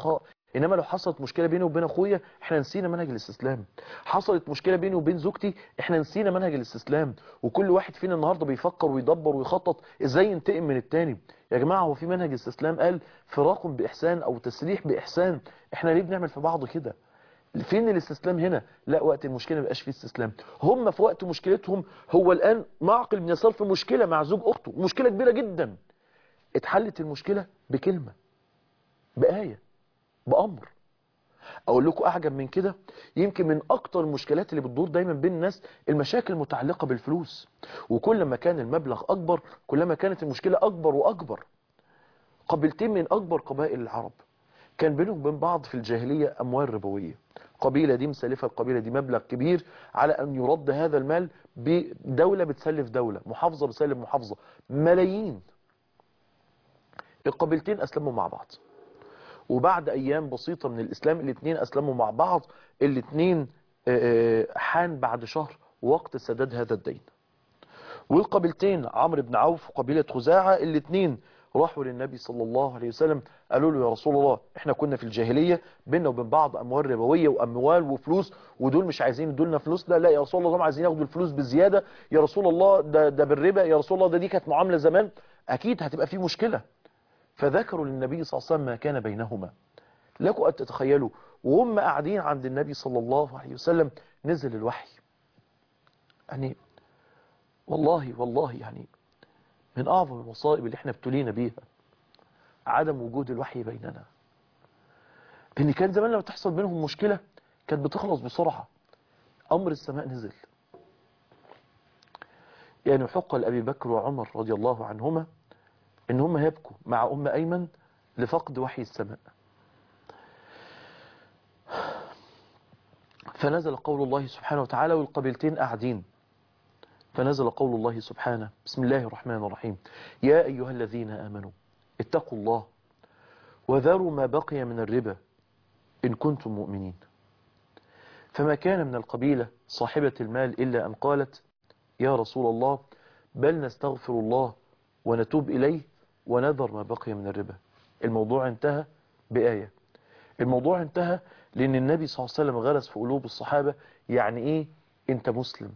S2: انما لو حصلت مشكله بيني وبين اخويا احنا نسينا منهج الاستسلام حصلت مشكله بيني وبين زوجتي احنا نسينا منهج الاستسلام وكل واحد فينا النهارده بيفكر ويدبر ويخطط ازاي ينتقم من التاني يا جماعه هو في منهج الاستسلام قال فراق باحسان او تسريح باحسان احنا ليه بنعمل في بعض كده فين الاستسلام هنا لا وقت المشكله ما بيبقاش فيه استسلام هم في وقت مشكلتهم هو الان معقل بن يسار في مشكله مع زوج اخته مشكله كبيره جدا اتحلت المشكله بكلمه بايه بأمر أقول لكم أعجب من كده يمكن من أكتر المشكلات اللي بتدور دايما بين الناس المشاكل المتعلقة بالفلوس وكل ما كان المبلغ أكبر كلما كانت المشكلة أكبر وأكبر قبيلتين من أكبر قبائل العرب كان بينهم وبين بعض في الجاهلية أموال ربوية قبيلة دي مسلفة القبيلة دي مبلغ كبير على أن يرد هذا المال بدولة بتسلف دولة محافظة بتسلف محافظة ملايين القبيلتين أسلموا مع بعض وبعد ايام بسيطة من الاسلام الاثنين اسلموا مع بعض الاثنين حان بعد شهر وقت سداد هذا الدين والقبيلتين عمرو بن عوف وقبيلة خزاعة الاثنين راحوا للنبي صلى الله عليه وسلم قالوا له يا رسول الله احنا كنا في الجاهلية بيننا وبين بعض اموال ربوية واموال وفلوس ودول مش عايزين يدولنا فلوس ده لا يا رسول الله هم عايزين ياخدوا الفلوس بزيادة يا رسول الله ده, ده بالربا يا رسول الله ده دي كانت معاملة زمان اكيد هتبقى في مشكلة فذكروا للنبي صلى الله عليه وسلم ما كان بينهما لكم أن تتخيلوا وهم قاعدين عند النبي صلى الله عليه وسلم نزل الوحي يعني والله والله يعني من أعظم المصائب اللي احنا ابتلينا بيها عدم وجود الوحي بيننا لأن كان زمان لما تحصل بينهم مشكلة كانت بتخلص بسرعة أمر السماء نزل يعني حق لأبي بكر وعمر رضي الله عنهما ان هم يبكوا مع ام ايمن لفقد وحي السماء فنزل قول الله سبحانه وتعالى والقبيلتين قاعدين فنزل قول الله سبحانه بسم الله الرحمن الرحيم يا ايها الذين امنوا اتقوا الله وذروا ما بقي من الربا ان كنتم مؤمنين فما كان من القبيلة صاحبة المال إلا أن قالت يا رسول الله بل نستغفر الله ونتوب إليه ونذر ما بقي من الربا الموضوع انتهى بآية الموضوع انتهى لأن النبي صلى الله عليه وسلم غرس في قلوب الصحابة يعني إيه أنت مسلم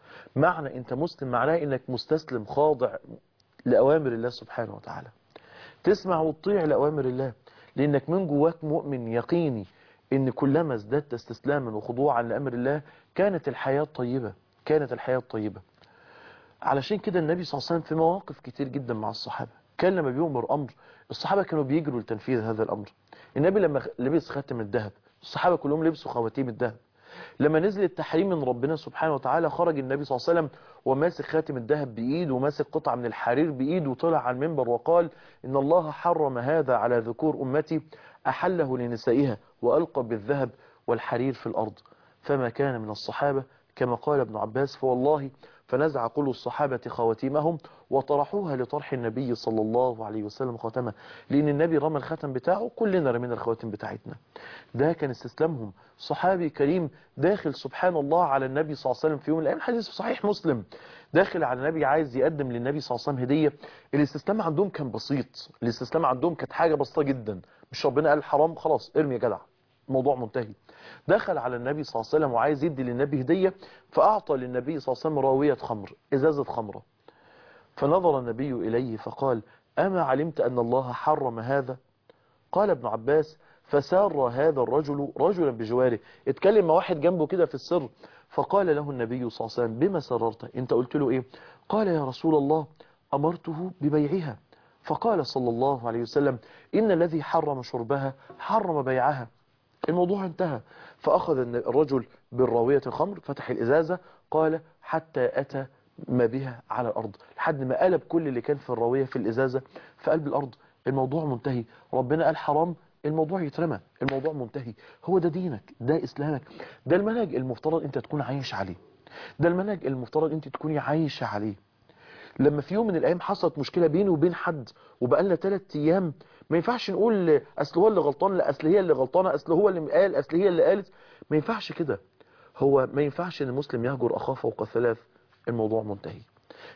S2: معنى أنت مسلم معناه أنك مستسلم خاضع لأوامر الله سبحانه وتعالى تسمع وتطيع لأوامر الله لأنك من جواك مؤمن يقيني أن كلما ازددت استسلاما وخضوعا لأمر الله كانت الحياة طيبة كانت الحياة طيبة علشان كده النبي صلى الله عليه وسلم في مواقف كتير جدا مع الصحابة كان لما بيؤمر أمر الصحابة كانوا بيجروا لتنفيذ هذا الأمر النبي لما لبس خاتم الذهب الصحابة كلهم لبسوا خواتيم الذهب لما نزل التحريم من ربنا سبحانه وتعالى خرج النبي صلى الله عليه وسلم وماسك خاتم الذهب بإيد وماسك قطعة من الحرير بإيد وطلع على المنبر وقال إن الله حرم هذا على ذكور أمتي أحله لنسائها وألقى بالذهب والحرير في الأرض فما كان من الصحابة كما قال ابن عباس فوالله فنزع كل الصحابة خواتيمهم وطرحوها لطرح النبي صلى الله عليه وسلم خاتمه لأن النبي رمى الختم بتاعه كلنا رمينا الخواتم بتاعتنا ده كان استسلامهم صحابي كريم داخل سبحان الله على النبي صلى الله عليه وسلم في يوم من الأيام حديث صحيح مسلم داخل على النبي عايز يقدم للنبي صلى الله عليه وسلم هدية الاستسلام عندهم كان بسيط الاستسلام عندهم كانت حاجة بسيطة جدا مش ربنا قال حرام خلاص ارمي يا جدع الموضوع منتهي دخل على النبي صلى الله عليه وسلم وعايز يدي للنبي هدية فأعطى للنبي صلى الله عليه وسلم راوية خمر إزازة خمرة فنظر النبي إليه فقال أما علمت أن الله حرم هذا قال ابن عباس فسار هذا الرجل رجلا بجواره اتكلم مع واحد جنبه كده في السر فقال له النبي صلى الله عليه وسلم بما سررت انت قلت له ايه قال يا رسول الله أمرته ببيعها فقال صلى الله عليه وسلم إن الذي حرم شربها حرم بيعها الموضوع انتهى فأخذ الرجل بالراوية الخمر فتح الإزازة قال حتى أتى ما بها على الأرض لحد ما قلب كل اللي كان في الراوية في الإزازة في قلب الأرض الموضوع منتهي ربنا قال حرام الموضوع يترمى الموضوع منتهي هو ده دينك ده إسلامك ده المنهج المفترض أنت تكون عايش عليه ده المنهج المفترض أنت تكوني عايشة عليه لما في يوم من الأيام حصلت مشكلة بيني وبين حد وبقالنا ثلاث أيام ما ينفعش نقول أصل هو اللي غلطان لا أصل هي اللي غلطانة أصل هو اللي قال أصل هي اللي قالت ما ينفعش كده هو ما ينفعش ان المسلم يهجر أخاه فوق ثلاث الموضوع منتهي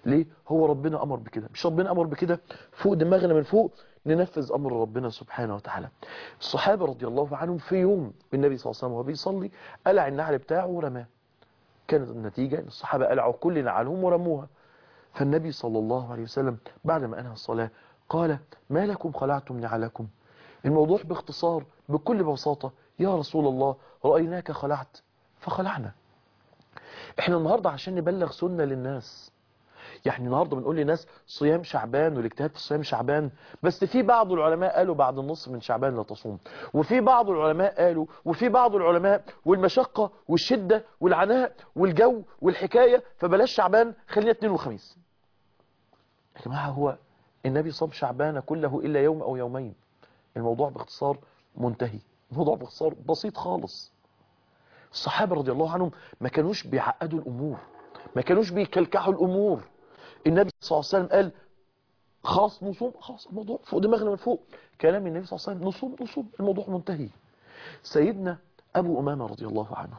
S2: ليه هو ربنا امر بكده مش ربنا امر بكده فوق دماغنا من فوق ننفذ امر ربنا سبحانه وتعالى الصحابه رضي الله عنهم في يوم النبي صلى الله عليه وسلم وهو بيصلي قلع النعل بتاعه ورماه كانت النتيجه ان الصحابه قلعوا كل نعلهم ورموها فالنبي صلى الله عليه وسلم بعد ما انهى الصلاه قال ما لكم خلعتم نعلكم الموضوع باختصار بكل بساطه يا رسول الله رايناك خلعت فخلعنا احنا النهاردة عشان نبلغ سنة للناس يعني النهاردة بنقول للناس صيام شعبان والاجتهاد في صيام شعبان بس في بعض العلماء قالوا بعد النصف من شعبان لا تصوم وفي بعض العلماء قالوا وفي بعض العلماء والمشقة والشدة والعناء والجو والحكاية فبلاش شعبان خلينا اثنين وخميس يا جماعة هو النبي صام شعبان كله إلا يوم أو يومين الموضوع باختصار منتهي الموضوع باختصار بسيط خالص الصحابة رضي الله عنهم ما كانوش بيعقدوا الأمور ما كانوش بيكلكعوا الأمور النبي صلى الله عليه وسلم قال خلاص نصوم خلاص الموضوع فوق دماغنا من فوق كلام النبي صلى الله عليه وسلم نصوم نصوم الموضوع منتهي سيدنا أبو أمامة رضي الله عنه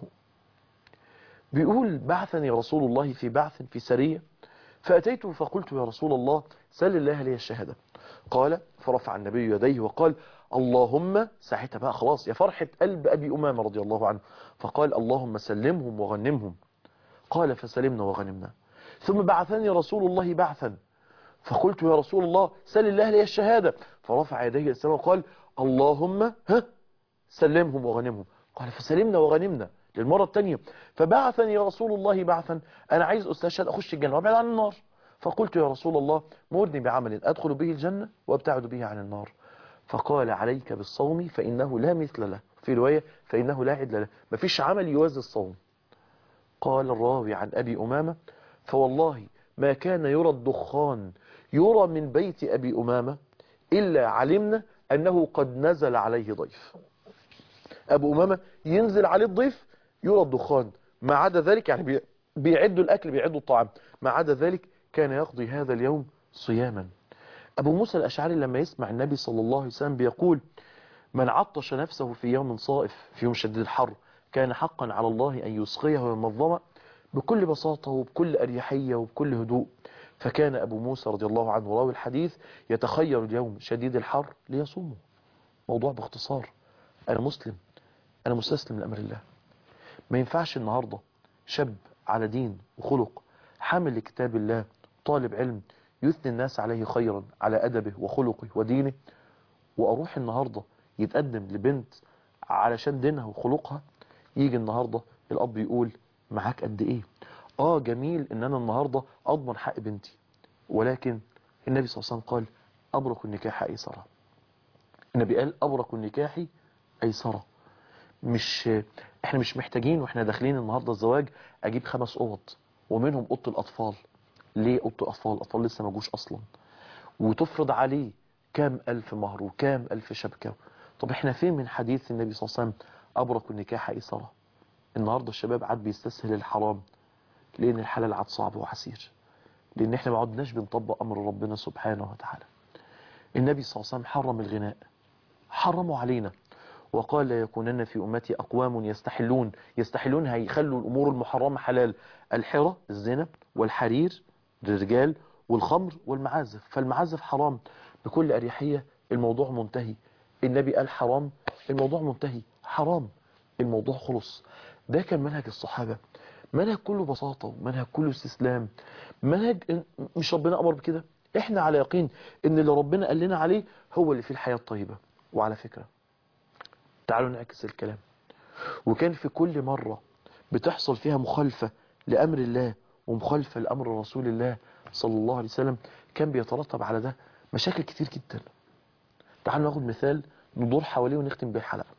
S2: بيقول بعثني رسول الله في بعث في سرية فأتيته فقلت يا رسول الله سل الله لي الشهادة قال فرفع النبي يديه وقال اللهم ساعتها بقى خلاص يا فرحة قلب أبي أمامة رضي الله عنه فقال اللهم سلمهم وغنمهم قال فسلمنا وغنمنا ثم بعثني رسول الله بعثا فقلت يا رسول الله سل الله لي الشهادة فرفع يديه السماء وقال اللهم ها سلمهم وغنمهم قال فسلمنا وغنمنا للمرة الثانية فبعثني رسول الله بعثا أنا عايز أستشهد أخش الجنة وابعد عن النار فقلت يا رسول الله مرني بعمل أدخل به الجنة وابتعد به عن النار فقال عليك بالصوم فإنه لا مثل له في رواية فإنه لا عدل له مفيش عمل يوازي الصوم قال الراوي عن أبي أمامة فوالله ما كان يرى الدخان يرى من بيت أبي أمامة إلا علمنا أنه قد نزل عليه ضيف أبو أمامة ينزل عليه الضيف يرى الدخان ما عدا ذلك يعني بي- بيعدوا الأكل بيعدوا الطعام ما عدا ذلك كان يقضي هذا اليوم صياما أبو موسى الأشعري لما يسمع النبي صلى الله عليه وسلم بيقول من عطش نفسه في يوم صائف في يوم شديد الحر كان حقا على الله أن يسقيه من الظمأ بكل بساطة وبكل أريحية وبكل هدوء فكان أبو موسى رضي الله عنه راوي الحديث يتخير اليوم شديد الحر ليصومه موضوع باختصار أنا مسلم أنا مستسلم لأمر الله ما ينفعش النهاردة شاب على دين وخلق حامل لكتاب الله طالب علم يثني الناس عليه خيرا على أدبه وخلقه ودينه وأروح النهاردة يتقدم لبنت علشان دينها وخلقها يجي النهاردة الأب يقول معاك قد إيه آه جميل إن أنا النهاردة أضمن حق بنتي ولكن النبي صلى الله عليه وسلم قال أبرك النكاح أيسرة النبي قال أبرك النكاح أيسرة مش احنا مش محتاجين واحنا داخلين النهارده الزواج اجيب خمس اوض ومنهم اوضه الاطفال ليه اوضه الاطفال الاطفال لسه ما جوش اصلا وتفرض عليه كام الف مهر وكام الف شبكه طب احنا فين من حديث النبي صلى الله عليه وسلم ابرك النكاح ايسره النهارده الشباب عاد بيستسهل الحرام لان الحلال عاد صعب وعسير لان احنا ما عدناش بنطبق امر ربنا سبحانه وتعالى النبي صلى الله عليه وسلم حرم الغناء حرموا علينا وقال لا يكونن في أمتي أقوام يستحلون يستحلون هيخلوا الأمور المحرمة حلال الحرة الزنا والحرير للرجال والخمر والمعازف فالمعازف حرام بكل أريحية الموضوع منتهي النبي قال حرام الموضوع منتهي حرام الموضوع خلص ده كان منهج الصحابة منهج كله بساطة ومنهج كله استسلام منهج إن- مش ربنا أمر بكده احنا على يقين ان اللي ربنا قال لنا عليه هو اللي فيه الحياة الطيبة وعلى فكرة تعالوا نعكس الكلام وكان في كل مرة بتحصل فيها مخالفة لأمر الله ومخالفة لأمر رسول الله صلى الله عليه وسلم كان بيترتب على ده مشاكل كتير جدا تعالوا ناخد مثال ندور حواليه ونختم به الحلقة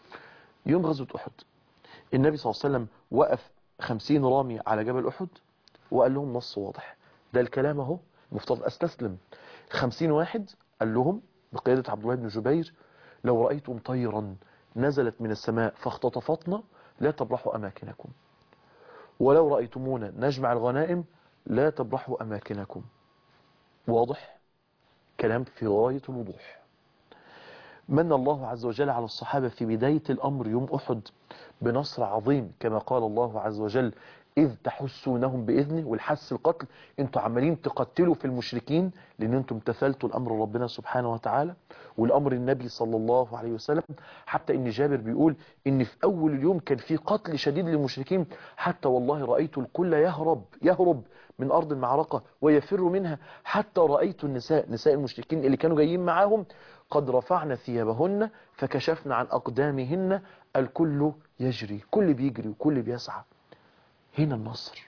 S2: يوم غزوة أحد النبي صلى الله عليه وسلم وقف خمسين رامي على جبل أحد وقال لهم نص واضح ده الكلام اهو مفترض استسلم خمسين واحد قال لهم بقيادة عبد الله بن جبير لو رأيتم طيرا نزلت من السماء فاختطفتنا لا تبرحوا أماكنكم ولو رأيتمونا نجمع الغنائم لا تبرحوا أماكنكم واضح كلام في غاية الوضوح من الله عز وجل على الصحابة في بداية الأمر يوم أحد بنصر عظيم كما قال الله عز وجل إذ تحسونهم بإذنه والحس القتل انتوا عمالين تقتلوا في المشركين لأن انتم امتثلتوا الأمر ربنا سبحانه وتعالى والأمر النبي صلى الله عليه وسلم حتى إن جابر بيقول إن في أول اليوم كان في قتل شديد للمشركين حتى والله رأيت الكل يهرب يهرب من أرض المعركة ويفر منها حتى رأيت النساء نساء المشركين اللي كانوا جايين معاهم قد رفعنا ثيابهن فكشفنا عن أقدامهن الكل يجري كل بيجري وكل بيسعى هنا النصر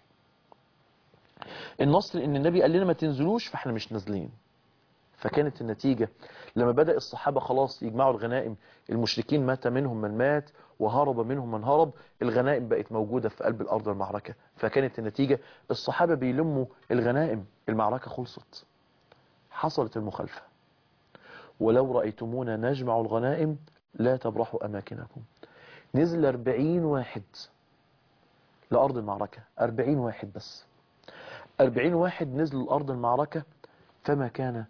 S2: النصر ان النبي قال لنا ما تنزلوش فاحنا مش نازلين فكانت النتيجة لما بدأ الصحابة خلاص يجمعوا الغنائم المشركين مات منهم من مات وهرب منهم من هرب الغنائم بقت موجودة في قلب الأرض المعركة فكانت النتيجة الصحابة بيلموا الغنائم المعركة خلصت حصلت المخالفة ولو رأيتمونا نجمع الغنائم لا تبرحوا أماكنكم نزل 40 واحد لأرض المعركة 40 واحد بس 40 واحد نزلوا لأرض المعركة فما كان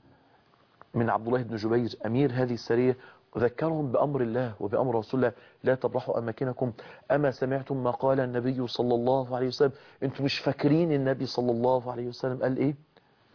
S2: من عبد الله بن جبير أمير هذه السرية ذكرهم بأمر الله وبأمر رسول الله لا تبرحوا أماكنكم أما سمعتم ما قال النبي صلى الله عليه وسلم أنتم مش فاكرين النبي صلى الله عليه وسلم قال إيه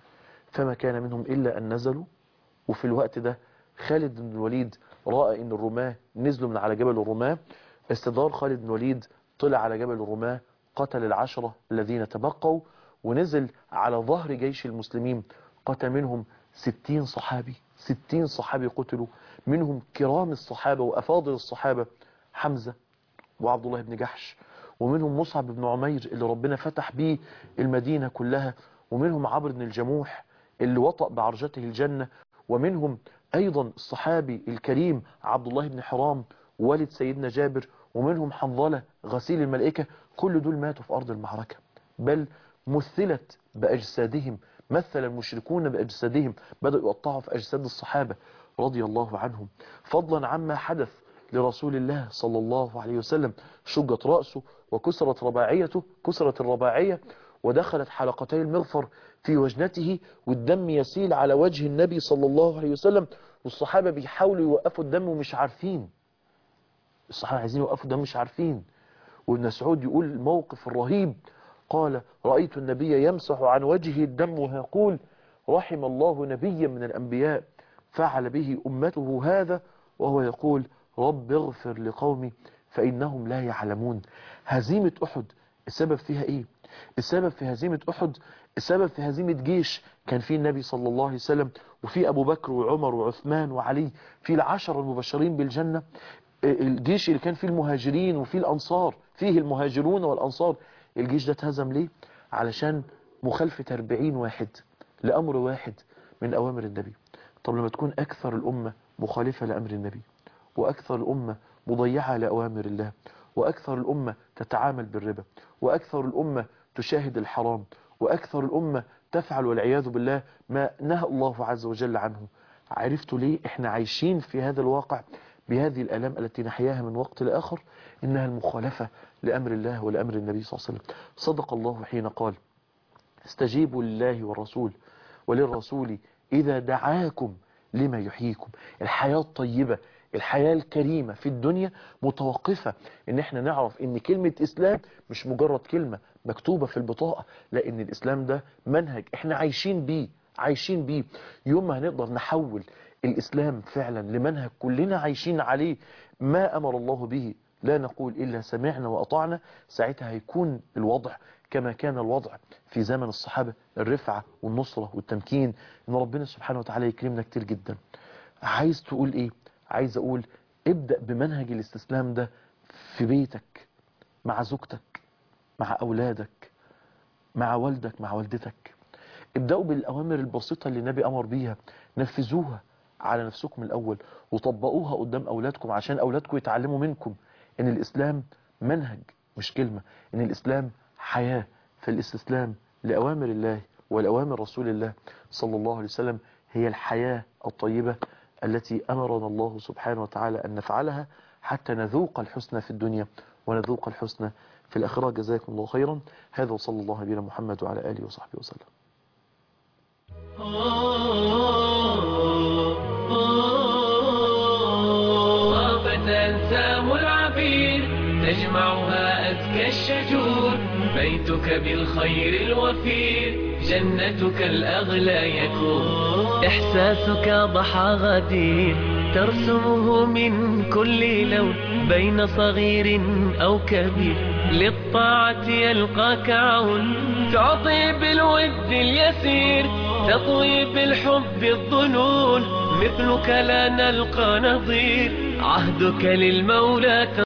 S2: فما كان منهم إلا أن نزلوا وفي الوقت ده خالد بن الوليد رأى أن الرماة نزلوا من على جبل الرماة استدار خالد بن الوليد طلع على جبل الرماة قتل العشرة الذين تبقوا ونزل على ظهر جيش المسلمين قتل منهم ستين صحابي ستين صحابي قتلوا منهم كرام الصحابة وأفاضل الصحابة حمزة وعبد الله بن جحش ومنهم مصعب بن عمير اللي ربنا فتح بيه المدينة كلها ومنهم عمرو بن الجموح اللي وطأ بعرجته الجنة ومنهم أيضا الصحابي الكريم عبد الله بن حرام والد سيدنا جابر ومنهم حنظلة غسيل الملائكة كل دول ماتوا في أرض المعركة بل مثلت بأجسادهم مثل المشركون بأجسادهم بدأوا يقطعوا في أجساد الصحابة رضي الله عنهم فضلا عما حدث لرسول الله صلى الله عليه وسلم شجت رأسه وكسرت رباعيته كسرت الرباعية ودخلت حلقتي المغفر في وجنته والدم يسيل على وجه النبي صلى الله عليه وسلم والصحابة بيحاولوا يوقفوا الدم ومش عارفين الصحابة عايزين يوقفوا الدم مش عارفين وابن مسعود يقول الموقف الرهيب قال رأيت النبي يمسح عن وجهه الدم ويقول رحم الله نبيا من الأنبياء فعل به أمته هذا وهو يقول رب اغفر لقومي فإنهم لا يعلمون هزيمة أحد السبب فيها إيه السبب في هزيمة أحد السبب في هزيمة جيش كان فيه النبي صلى الله عليه وسلم وفي أبو بكر وعمر وعثمان وعلي في العشر المبشرين بالجنة الجيش اللي كان فيه المهاجرين وفيه الأنصار فيه المهاجرون والأنصار الجيش ده اتهزم ليه علشان مخالفة 40 واحد لأمر واحد من أوامر النبي طب لما تكون أكثر الأمة مخالفة لأمر النبي وأكثر الأمة مضيعة لأوامر الله وأكثر الأمة تتعامل بالربا وأكثر الأمة تشاهد الحرام وأكثر الأمة تفعل والعياذ بالله ما نهى الله عز وجل عنه عرفتوا ليه احنا عايشين في هذا الواقع بهذه الآلام التي نحياها من وقت لآخر إنها المخالفة لأمر الله ولأمر النبي صلى الله عليه وسلم صدق الله حين قال استجيبوا لله والرسول وللرسول إذا دعاكم لما يحييكم الحياة الطيبة الحياة الكريمة في الدنيا متوقفة ان احنا نعرف ان كلمة اسلام مش مجرد كلمة مكتوبة في البطاقة لان الاسلام ده منهج احنا عايشين بيه عايشين بيه يوم ما هنقدر نحول الاسلام فعلا لمنهج كلنا عايشين عليه ما امر الله به لا نقول إلا سمعنا وأطعنا ساعتها هيكون الوضع كما كان الوضع في زمن الصحابة الرفعة والنصرة والتمكين إن ربنا سبحانه وتعالى يكرمنا كتير جدا عايز تقول إيه عايز أقول ابدأ بمنهج الاستسلام ده في بيتك مع زوجتك مع أولادك مع والدك مع والدتك ابدأوا بالأوامر البسيطة اللي النبي أمر بيها نفذوها على نفسكم الأول وطبقوها قدام أولادكم عشان أولادكم يتعلموا منكم ان الاسلام منهج مش كلمة ان الاسلام حياة فالاستسلام لأوامر الله ولأوامر رسول الله صلى الله عليه وسلم هي الحياة الطيبة التي أمرنا الله سبحانه وتعالى أن نفعلها حتى نذوق الحسنى في الدنيا ونذوق الحسنى في الآخرة جزاكم الله خيرا هذا وصلى الله بنا محمد وعلى آله وصحبه وسلم
S1: طافت أنسام العبير تجمعها أزكى الشجور بيتك بالخير الوفير جنتك الأغلى يكون إحساسك ضحى غدير ترسمه من كل لون بين صغير أو كبير للطاعة يلقاك عون تعطي بالود اليسير تطوي بالحب الظنون مثلك لا نلقى نظير عهدك للمولى